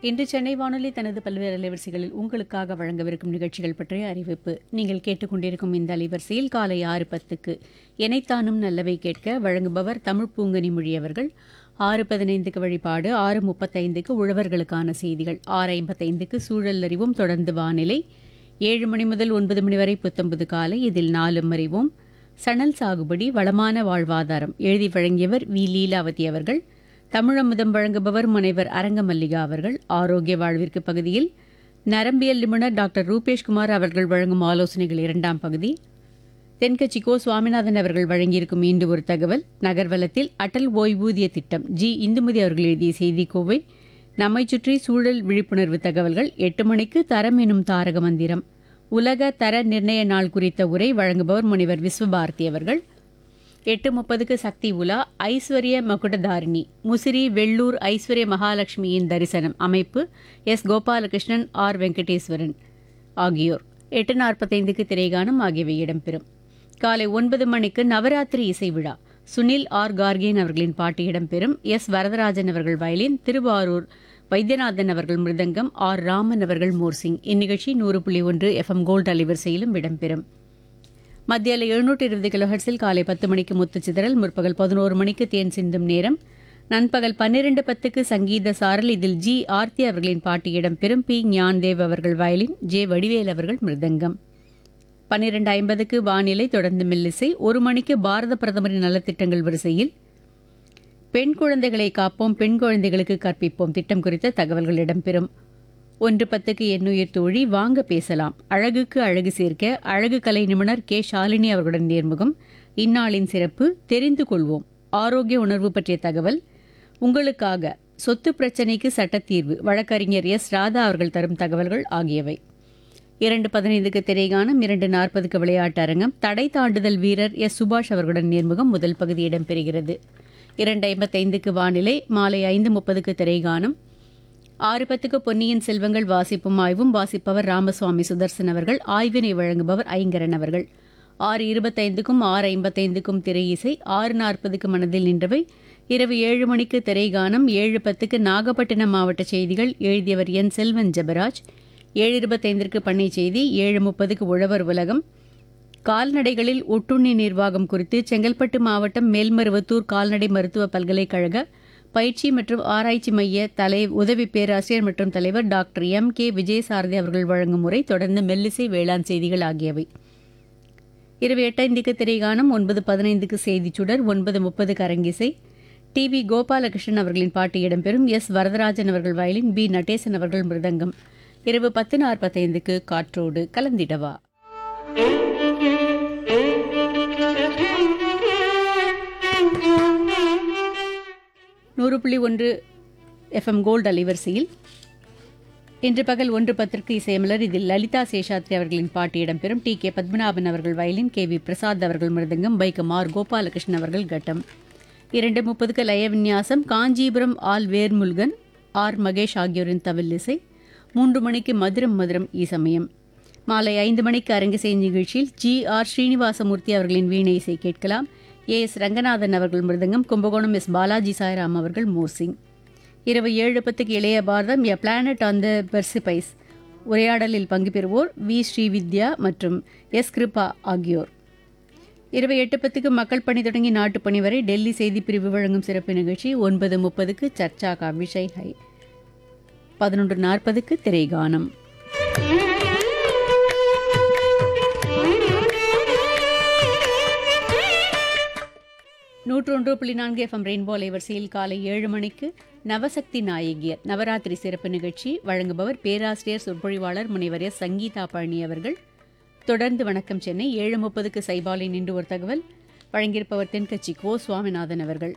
இன்று சென்னை வானொலி தனது பல்வேறு அலைவரிசைகளில் உங்களுக்காக வழங்கவிருக்கும் நிகழ்ச்சிகள் பற்றிய அறிவிப்பு நீங்கள் கேட்டுக்கொண்டிருக்கும் இந்த அலைவரிசையில் காலை ஆறு பத்துக்கு எனைத்தானும் நல்லவை கேட்க வழங்குபவர் தமிழ் பூங்கனி மொழி அவர்கள் ஆறு பதினைந்துக்கு வழிபாடு ஆறு முப்பத்தைந்துக்கு உழவர்களுக்கான செய்திகள் ஆறு ஐம்பத்தைந்துக்கு சூழல் அறிவும் தொடர்ந்து வானிலை ஏழு மணி முதல் ஒன்பது மணி வரை புத்தம்பது காலை இதில் நாலும் அறிவோம் சணல் சாகுபடி வளமான வாழ்வாதாரம் எழுதி வழங்கியவர் வி லீலாவதி அவர்கள் தமிழமுதம் வழங்குபவர் முனைவர் அரங்கமல்லிகா அவர்கள் ஆரோக்கிய வாழ்விற்கு பகுதியில் நரம்பியல் நிபுணர் டாக்டர் ரூபேஷ்குமார் அவர்கள் வழங்கும் ஆலோசனைகள் இரண்டாம் பகுதி தென்கட்சி கோ சுவாமிநாதன் அவர்கள் வழங்கியிருக்கும் இன்று ஒரு தகவல் நகர்வலத்தில் அடல் ஓய்வூதிய திட்டம் ஜி இந்துமதி அவர்கள் எழுதிய செய்தி கோவை நம்மை சுற்றி சூழல் விழிப்புணர்வு தகவல்கள் எட்டு மணிக்கு தரம் எனும் தாரக மந்திரம் உலக தர நிர்ணய நாள் குறித்த உரை வழங்குபவர் முனைவர் விஸ்வபாரதி அவர்கள் எட்டு முப்பதுக்கு சக்தி உலா ஐஸ்வர்ய மகுடதாரிணி முசிறி வெள்ளூர் ஐஸ்வர்ய மகாலட்சுமியின் தரிசனம் அமைப்பு எஸ் கோபாலகிருஷ்ணன் ஆர் வெங்கடேஸ்வரன் ஆகியோர் எட்டு நாற்பத்தைந்துக்கு திரைகானம் ஆகியவை இடம்பெறும் காலை ஒன்பது மணிக்கு நவராத்திரி இசை விழா சுனில் ஆர் கார்கேன் அவர்களின் பாட்டு இடம்பெறும் எஸ் வரதராஜன் அவர்கள் வயலின் திருவாரூர் வைத்தியநாதன் அவர்கள் மிருதங்கம் ஆர் ராமன் அவர்கள் மோர்சிங் இந்நிகழ்ச்சி நூறு புள்ளி ஒன்று எஃப்எம் கோல்ட் அலைவரிசையிலும் இடம்பெறும் மத்தியில் எழுநூற்றி இருபது கிலோஹெர்ட்ஸில் காலை பத்து மணிக்கு முத்துச்சிதறல் முற்பகல் பதினோரு மணிக்கு தேன் சிந்தும் நேரம் நண்பகல் பன்னிரண்டு பத்துக்கு சங்கீத சாரல் இதில் ஜி ஆர்த்தி அவர்களின் பாட்டு இடம்பெறும் பி ஞான்தேவ் அவர்கள் வயலின் ஜே வடிவேல் அவர்கள் மிருதங்கம் பன்னிரண்டு ஐம்பதுக்கு வானிலை தொடர்ந்து மெல்லிசை ஒரு மணிக்கு பாரத பிரதமரின் நலத்திட்டங்கள் வரிசையில் பெண் குழந்தைகளை காப்போம் பெண் குழந்தைகளுக்கு கற்பிப்போம் திட்டம் குறித்த தகவல்கள் இடம்பெறும் ஒன்று பத்துக்கு எண்ணுயிர் தோழி வாங்க பேசலாம் அழகுக்கு அழகு சேர்க்க அழகு கலை நிபுணர் கே ஷாலினி அவர்களுடன் நேர்முகம் இந்நாளின் சிறப்பு தெரிந்து கொள்வோம் ஆரோக்கிய உணர்வு பற்றிய தகவல் உங்களுக்காக சொத்து பிரச்சினைக்கு சட்டத்தீர்வு வழக்கறிஞர் எஸ் ராதா அவர்கள் தரும் தகவல்கள் ஆகியவை இரண்டு பதினைந்துக்கு திரைகானம் இரண்டு நாற்பதுக்கு விளையாட்டு அரங்கம் தடை தாண்டுதல் வீரர் எஸ் சுபாஷ் அவர்களுடன் நேர்முகம் முதல் பகுதி இடம்பெறுகிறது இரண்டு ஐம்பத்தைந்துக்கு வானிலை மாலை ஐந்து முப்பதுக்கு திரைகானம் ஆறு பத்துக்கு பொன்னியின் செல்வங்கள் வாசிப்பும் ஆய்வும் வாசிப்பவர் ராமசுவாமி சுதர்சன் அவர்கள் ஆய்வினை வழங்குபவர் ஐங்கரன் அவர்கள் ஆறு இருபத்தைந்துக்கும் ஆறு ஐம்பத்தைந்துக்கும் திரை இசை ஆறு நாற்பதுக்கு மனதில் நின்றவை இரவு ஏழு மணிக்கு திரைகானம் ஏழு பத்துக்கு நாகப்பட்டினம் மாவட்ட செய்திகள் எழுதியவர் என் செல்வன் ஜெபராஜ் ஏழு இருபத்தைந்திற்கு பண்ணை செய்தி ஏழு முப்பதுக்கு உழவர் உலகம் கால்நடைகளில் ஒட்டுண்ணி நிர்வாகம் குறித்து செங்கல்பட்டு மாவட்டம் மேல்மருவத்தூர் கால்நடை மருத்துவ பல்கலைக்கழக பயிற்சி மற்றும் ஆராய்ச்சி மைய தலை உதவி பேராசிரியர் மற்றும் தலைவர் டாக்டர் எம் கே விஜயசாரதி அவர்கள் வழங்கும் முறை தொடர்ந்து மெல்லிசை வேளாண் செய்திகள் ஆகியவை இரவு எட்டைந்துக்கு திரைகானம் ஒன்பது பதினைந்துக்கு செய்திச் சுடர் ஒன்பது முப்பதுக்கு அரங்கிசை டி வி கோபாலகிருஷ்ணன் அவர்களின் பாட்டு இடம்பெறும் எஸ் வரதராஜன் அவர்கள் வயலின் பி நடேசன் அவர்கள் மிருதங்கம் இரவு பத்து நாற்பத்தைந்துக்கு காற்றோடு கலந்திடவா நூறு புள்ளி ஒன்று எஃப்எம் கோல்டு அலைவரிசையில் இன்று பகல் ஒன்று பத்திற்கு இசையமலர் இதில் லலிதா சேஷாத்ரி அவர்களின் பாட்டு இடம்பெறும் டி கே பத்மநாபன் அவர்கள் வயலின் கே வி பிரசாத் அவர்கள் மிருதங்கம் பைக்கம் ஆர் கோபாலகிருஷ்ணன் அவர்கள் கட்டம் இரண்டு முப்பதுக்கு லய விநியாசம் காஞ்சிபுரம் ஆல் வேர்முல்கன் ஆர் மகேஷ் ஆகியோரின் தவில் இசை மூன்று மணிக்கு மதுரம் மதுரம் இசமயம் மாலை ஐந்து மணிக்கு அரங்கிசை நிகழ்ச்சியில் ஜி ஆர் ஸ்ரீனிவாசமூர்த்தி அவர்களின் வீணை இசை கேட்கலாம் ஏ எஸ் ரங்கநாதன் அவர்கள் மிருதங்கம் கும்பகோணம் எஸ் பாலாஜி சாய்ராம் அவர்கள் மோர்சிங் இரவு ஏழு பத்துக்கு இளைய பாரதம் எ பிளானட் ஆன் த பெர்சிபைஸ் உரையாடலில் பங்கு பெறுவோர் வி ஸ்ரீவித்யா மற்றும் எஸ் கிருபா ஆகியோர் இரவு எட்டு பத்துக்கு மக்கள் பணி தொடங்கி நாட்டுப்பணி வரை டெல்லி செய்திப்பிரிவு வழங்கும் சிறப்பு நிகழ்ச்சி ஒன்பது முப்பதுக்கு சர்ச்சா கா விஷய் ஹை பதினொன்று நாற்பதுக்கு திரைகானம் நூற்றொன்று புள்ளி நான்கு எஃப்எம் ரெயின்போ அலைவரிசையில் காலை ஏழு மணிக்கு நவசக்தி நாயகியர் நவராத்திரி சிறப்பு நிகழ்ச்சி வழங்குபவர் பேராசிரியர் சொற்பொழிவாளர் முனைவர் எஸ் சங்கீதா பழனி அவர்கள் தொடர்ந்து வணக்கம் சென்னை ஏழு முப்பதுக்கு சைபாலை நின்று ஒரு தகவல் வழங்கியிருப்பவர் தென்கட்சி கோ சுவாமிநாதன் அவர்கள்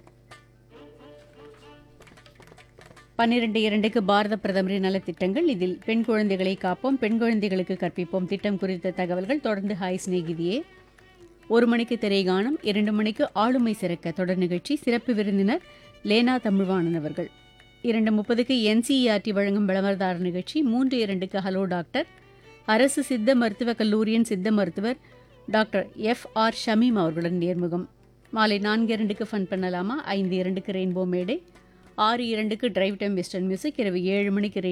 பன்னிரண்டு இரண்டுக்கு பாரத பிரதமரின் நலத்திட்டங்கள் இதில் பெண் குழந்தைகளை காப்போம் பெண் குழந்தைகளுக்கு கற்பிப்போம் திட்டம் குறித்த தகவல்கள் தொடர்ந்து ஹாய் சிநேகிதியே ஒரு மணிக்கு திரைகானம் இரண்டு மணிக்கு ஆளுமை சிறக்க தொடர் நிகழ்ச்சி சிறப்பு விருந்தினர் லேனா தமிழ்வாணன் அவர்கள் இரண்டு முப்பதுக்கு என்சிஇஆர்டி வழங்கும் விளம்பரதார நிகழ்ச்சி மூன்று இரண்டுக்கு ஹலோ டாக்டர் அரசு சித்த மருத்துவக் கல்லூரியின் சித்த மருத்துவர் டாக்டர் எஃப் ஆர் ஷமீம் அவர்களுடன் நேர்முகம் மாலை நான்கு இரண்டுக்கு ஃபன் பண்ணலாமா ஐந்து இரண்டுக்கு ரெயின்போ மேடை ஆறு இரண்டுக்கு டிரைவ் டைம் வெஸ்டர்ன் மியூசிக் இரவு ஏழு மணிக்கு